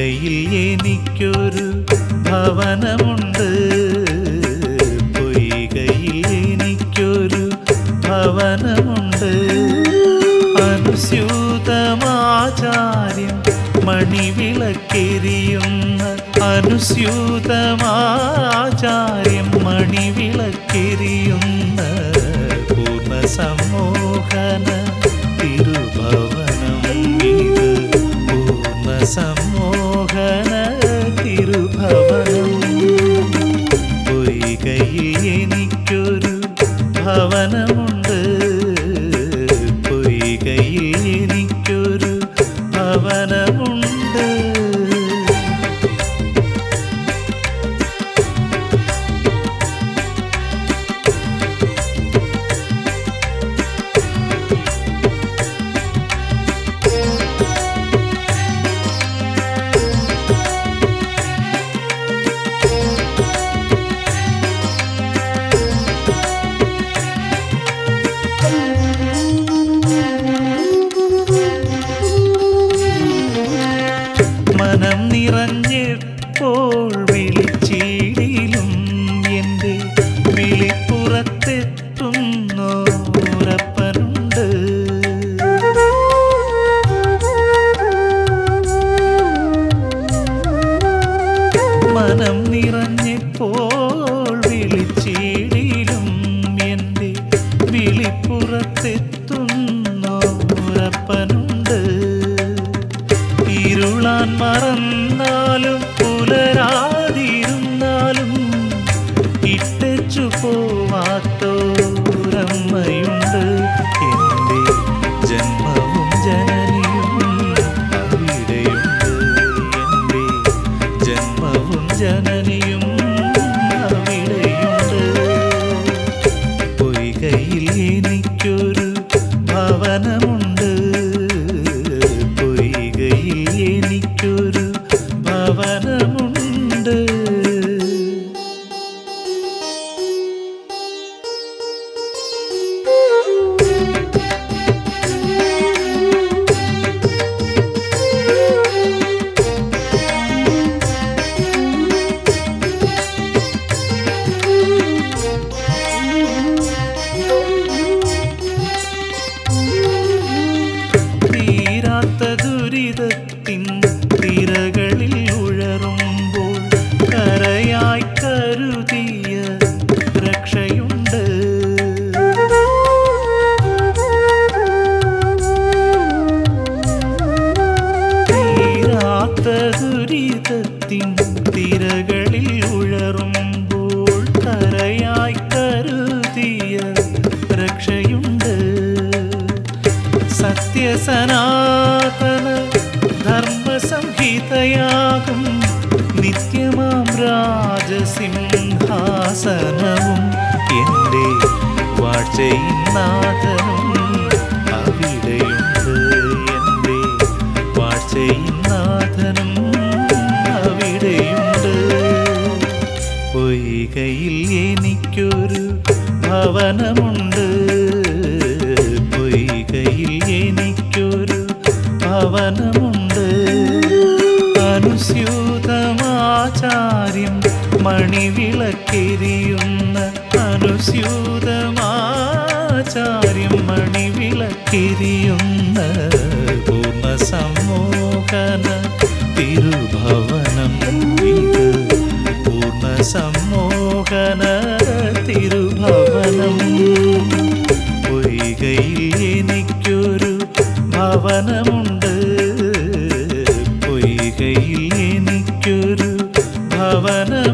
പൊയ്കയിൽ എനിക്കൊരു ഭവനമുണ്ട് പൊയ്കയിൽ എനിക്കൊരു ഭവനമുണ്ട് അനുസ്യൂതമാചാര്യം മണിവിളക്കെരിയുന്ന അനുസ്യൂതമാചാര്യം മണിവിളക്കെരിയുന്ന പൂർണ്ണ സമ്മോഹന തിരുഭവനം ഇത് പൂർണ്ണ സമ്മോഹന തിരുഭവനം പൊയ്കയിൽ എനിക്കൊരു ഭവനമുണ്ട് പൊയ്കയിൽ എനിക്കൊരു ഭവനമുണ്ട് മനം നിറഞ്ഞപ്പോൾ വിളിച്ചിടിലും എൻ്റെ വിളിപ്പുറത്തെത്തുന്നോരപ്പനുണ്ട് മനം നിറഞ്ഞപ്പോൾ വിളിച്ചിടിലും എൻ്റെ വിളിപ്പുറത്തെത്തുന്നോരപ്പനുണ്ട് ഇരുളാൻ മറന്നാലും പുലരാതിരുന്നാലും ഇട്ടച്ചു പോവാത്തോരമ്മയുണ്ട് എൻ്റെ ജന്മവും ജനനിയും അവിടെയുണ്ട് എൻ്റെ ജന്മവും ജനനിയും അവിടെയുണ്ട് പൊയ്കയിൽ എനിക്കൊരു ഭവനമുണ്ട് പൊയ്കയിൽ എനിക്കൊരു ഭവനമുണ്ട് തീരാത്ത ദുരിതത്തിൻ തിരകളിൽ ഉഴറുമ്പോൾ കരയായി കരുതിയ രക്ഷയുണ്ട് തീരാത്ത ദുരിതത്തിൻ തിരകളിൽ ഉഴറുമ്പോൾ കരയായി കരുതിയ രക്ഷയുണ്ട് സത്യസനാതന ധർമ്മസംഹിതയാകും നിത്യമാം രാജസിംഹാസനവും എൻ്റെ വാഴ്ചയിന്നാഥനും അവിടെയുണ്ട് എൻ്റെ വാഴ്ചയിന്നാഥനും അവിടെയുണ്ട് പൊയ്കയിൽ എനിക്കൊരു ഭവനമുണ്ട് പൊയ്കയിൽ എനിക്കൊരു ഭവനമുണ്ട് അനുസ്യൂതമാചാര്യം മണിവിളക്കെരിയുന്ന അനുസ്യൂതമാചാര്യം മണിവിളക്കെരിയുന്ന പൂർണ്ണ സമ്മോഹന തിരുഭവനം ഇത് പൂർണ്ണ സമ്മോഹന തിരുഭവനം പൊയ്കയിൽ എനിക്കൊരു ഭവനമുണ്ട് പൊയ്കയിൽ എനിക്കൊരു ഭവന